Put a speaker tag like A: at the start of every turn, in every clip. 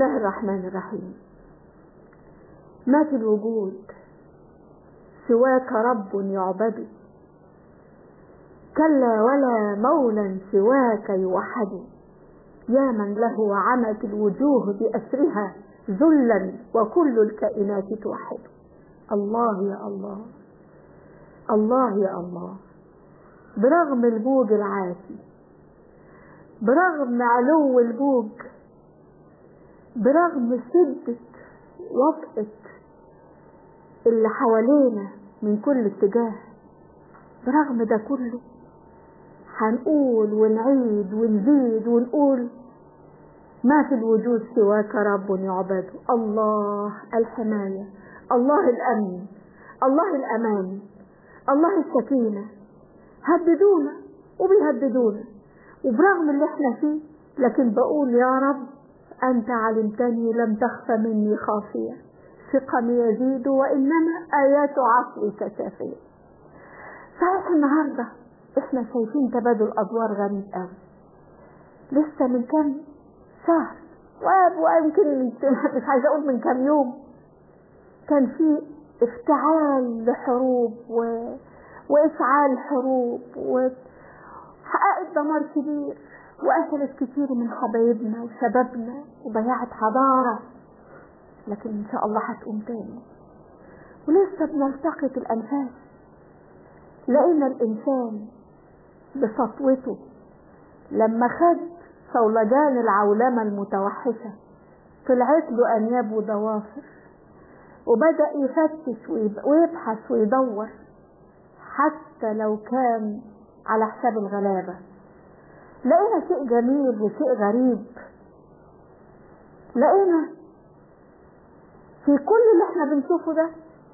A: الله الرحمن الرحيم ما في الوجود سواك رب يعبد كلا ولا مولى سواك يوحد يا من له عمت الوجوه بأسرها ذلا وكل الكائنات توحد الله يا الله الله يا الله برغم الموج العاتي برغم علو الموج برغم شدة وطأة اللي حوالينا من كل اتجاه برغم ده كله هنقول ونعيد ونزيد ونقول ما في الوجود سواك رب يعبد الله الحماية الله الأمن الله الأمان الله السكينة هددونا وبيهددونا وبرغم اللي احنا فيه لكن بقول يا رب أنت علمتني لم تخف مني خافية ثقمي يزيد وإنما آيات عفوك كافية صحيح النهاردة احنا شايفين تبادل أدوار غريب قوي لسه من كام شهر ويمكن مش عايزة أقول من كام يوم كان في افتعال لحروب و... وإشعال حروب وحققت دمار كبير وقتلت كتير من حبايبنا وشبابنا وضيعت حضارة لكن إن شاء الله هتقوم تاني ولسه بنلتقط الأنفاس لقينا الإنسان بسطوته لما خد صولجان العولمة المتوحشة طلعت له أنياب وضوافر وبدأ يفتش ويبحث ويدور حتى لو كان على حساب الغلابة لقينا شيء جميل وشيء غريب لقينا في كل اللي احنا بنشوفه ده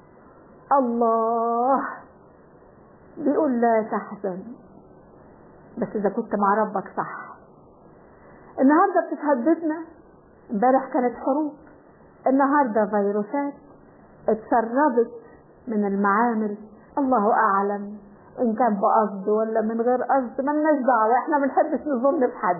A: الله بيقول لا تحزن بس اذا كنت مع ربك صح النهارده بتتهددنا امبارح كانت حروب النهارده فيروسات اتسربت من المعامل الله اعلم ان كان بقصد ولا من غير قصد ملناش دعوه احنا ما بنحبش نظن بحد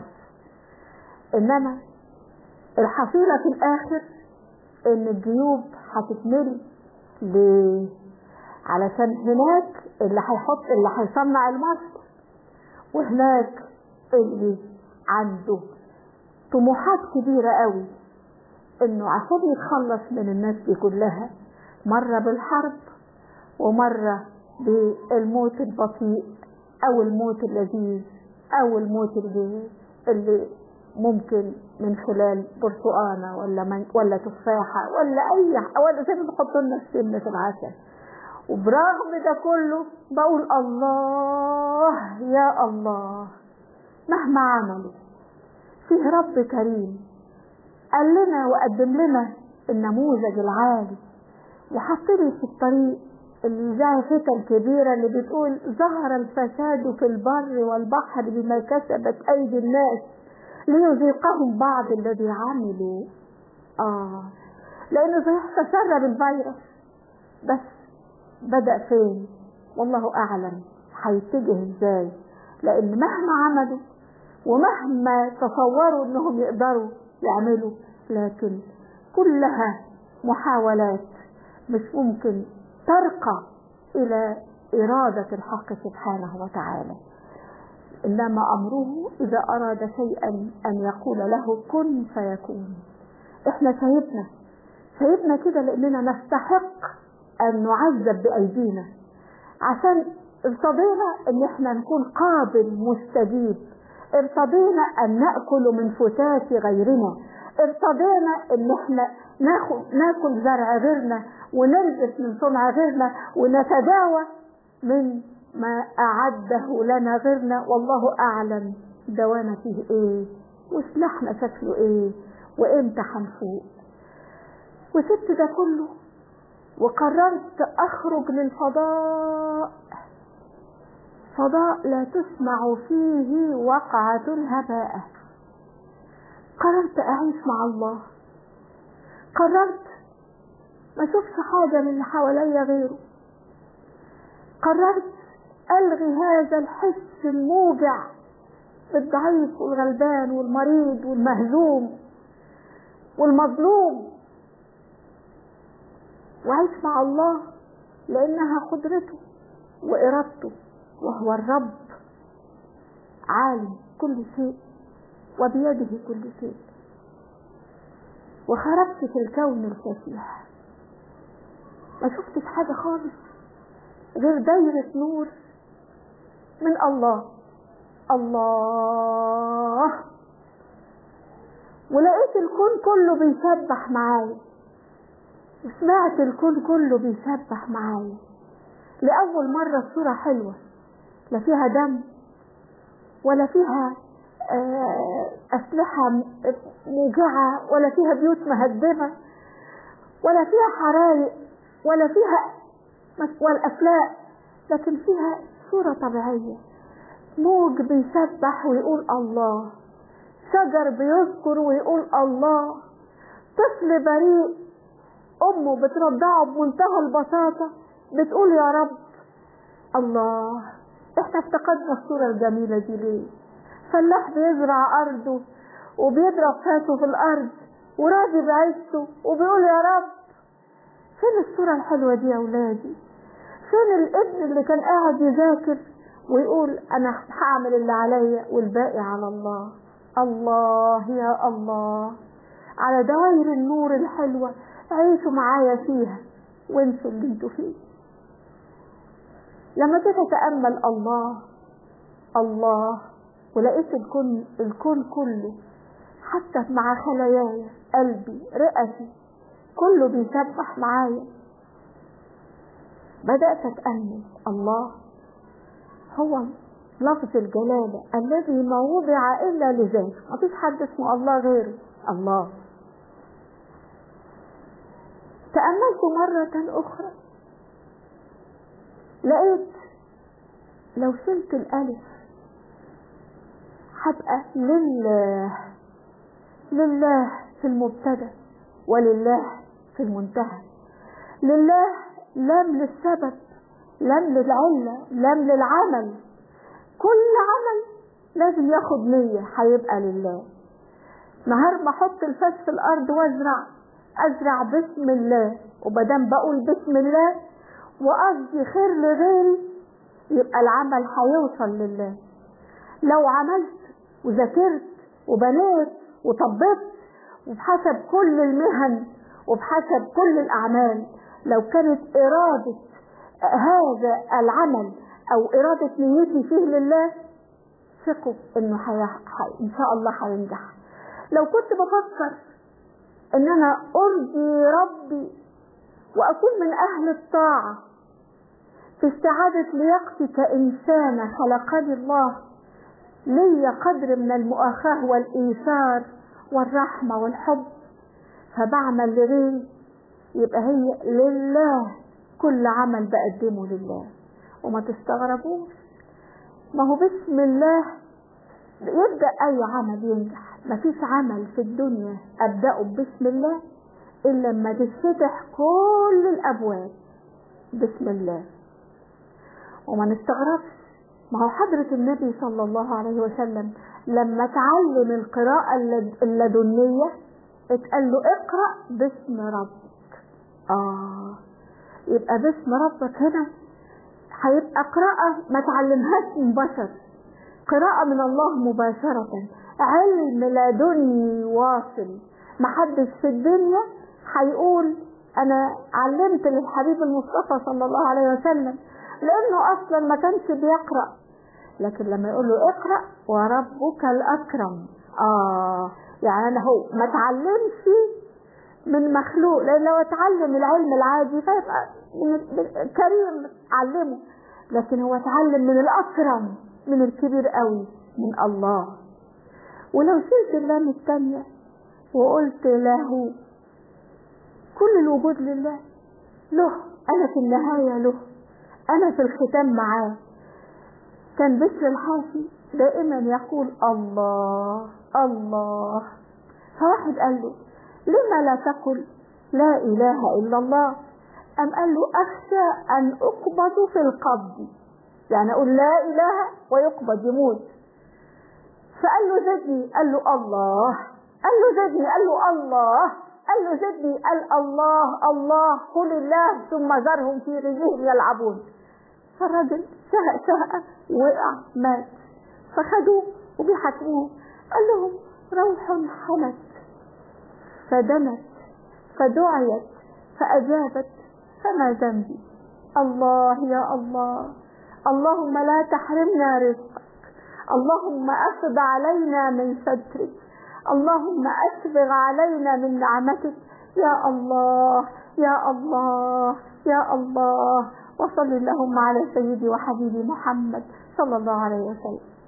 A: انما الحصيله في الاخر ان الجيوب هتتملي ليه علشان هناك اللي هيحط اللي هيصنع المصر وهناك اللي عنده طموحات كبيره قوي انه عشان يتخلص من الناس دي كلها مره بالحرب ومره بالموت البطيء او الموت اللذيذ او الموت اللي, اللي ممكن من خلال برتقانة ولا من ولا تفاحة ولا أي ولا زي ما بيحطوا لنا السمنة في العسل وبرغم ده كله بقول الله يا الله مهما عملوا فيه رب كريم قال لنا وقدم لنا النموذج العالي وحط لي في الطريق اللي زي فتن كبيرة اللي بتقول ظهر الفساد في البر والبحر بما كسبت أيدي الناس ليذيقهم بعض الذي عملوا آه لأنه صحيح تسرب الفيروس بس بدأ فين والله أعلم هيتجه ازاي لأن مهما عملوا ومهما تصوروا انهم يقدروا يعملوا لكن كلها محاولات مش ممكن ترقى إلى إرادة الحق سبحانه وتعالى إنما أمره إذا أراد شيئا أن يقول له كن فيكون إحنا سيبنا سيبنا كده لأننا نستحق أن نعذب بأيدينا عشان ارتضينا أن إحنا نكون قابل مستجيب ارتضينا أن نأكل من فتات غيرنا ارتضينا أن إحنا ناخد ناكل زرع غيرنا ونلبس من صنع غيرنا ونتداوى من ما أعده لنا غيرنا والله أعلم دوانا فيه إيه وسلاحنا شكله إيه وإمتى هنفوق وسبت ده كله وقررت أخرج للفضاء فضاء لا تسمع فيه وقعة الهباء قررت أعيش مع الله قررت ما اشوفش حاجة من اللي حواليا غيره قررت ألغي هذا الحس الموجع بالضعيف والغلبان والمريض والمهزوم والمظلوم وعيش مع الله لأنها قدرته وإرادته وهو الرب عالم كل شيء وبيده كل شيء وخرجت في الكون الفسيح ما شفتش حاجة خالص غير دايرة نور من الله الله ولقيت الكون كله بيسبح معايا وسمعت الكون كله بيسبح معايا لأول مرة الصورة حلوة لا فيها دم ولا فيها أسلحة موجعة ولا فيها بيوت مهدمة ولا فيها حرايق ولا فيها ولا أفلاق لكن فيها صورة طبيعية موج بيسبح ويقول الله شجر بيذكر ويقول الله طفل بريء أمه بترضعه بمنتهى البساطة بتقول يا رب الله احنا افتقدنا الصورة الجميلة دي ليه فلاح بيزرع أرضه وبيضرب فاسه في الأرض وراضي بعيشته وبيقول يا رب فين الصورة الحلوة دي يا أولادي فين الابن اللي كان قاعد يذاكر ويقول أنا هعمل اللي عليا والباقي على الله الله يا الله على دوائر النور الحلوة عيشوا معايا فيها وانسوا اللي انتوا فيه لما جيت اتامل الله الله ولقيت الكون الكون كله حتى مع خلاياي قلبي رئتي كله بيسبح معايا بدأت أتأمل الله هو لفظ الجلالة الذي ما وضع إلا لذاته مفيش حد اسمه الله غيره الله تأملت مرة أخرى لقيت لو شلت الألف هبقى لله لله في المبتدا ولله في المنتهى لله لام للسبب لام للعلة لام للعمل كل عمل لازم ياخد نية هيبقى لله نهار ما احط الفاس في الارض وازرع ازرع بسم الله وبدام بقول بسم الله وقصدي خير لغيري يبقى العمل هيوصل لله لو عملت وذاكرت وبنيت وطبقت وبحسب كل المهن وبحسب كل الأعمال لو كانت إرادة هذا العمل أو إرادة نيتي فيه لله ثقوا إنه حي... حي... إن شاء الله هينجح لو كنت بفكر إن أنا أرضي ربي وأكون من أهل الطاعة في استعادة لياقتي كإنسانة خلقني الله لي قدر من المؤاخاة والإيثار والرحمة والحب فبعمل لغيري يبقى هي لله كل عمل بقدمه لله وما تستغربوش ما هو بسم الله يبدأ أي عمل ينجح مفيش عمل في الدنيا أبدأه بسم الله إلا لما تتفتح كل الأبواب بسم الله وما نستغربش ما هو حضرة النبي صلى الله عليه وسلم لما تعلم القراءة اللدنية اتقال له اقرأ باسم ربك آه يبقى باسم ربك هنا هيبقى قراءة ما تعلمهاش من بشر قراءة من الله مباشرة علم لدني واصل محدش في الدنيا هيقول انا علمت للحبيب المصطفى صلى الله عليه وسلم لانه اصلا ما كانش بيقرأ لكن لما يقول له اقرأ وربك الاكرم اه يعني انا هو ما اتعلمش من مخلوق لان لو اتعلم العلم العادي فيبقى كريم علمه لكن هو اتعلم من الاكرم من الكبير قوي من الله ولو شلت اللام الثانية وقلت له كل الوجود لله له انا في النهاية له انا في الختام معاه كان بشر الحافي دائما يقول الله الله فواحد قال له لما لا تقل لا اله الا الله ام قال له اخشى ان اقبض في القبض يعني اقول لا اله ويقبض يموت فقال له زدني قال له الله قال له زدني قال له الله قال له زدني قال الله الله قل الله ثم ذرهم في رجلهم يلعبون فالراجل شهق شهقة وقع مات فخدوه وبيحاكموه قال لهم روح حمت فدمت فدعيت فأجابت فما ذنبي الله يا الله اللهم لا تحرمنا رزقك اللهم أفض علينا من سترك اللهم أسبغ علينا من نعمتك يا الله يا الله يا الله وصل اللهم على سيدي وحبيبي محمد صلى الله عليه وسلم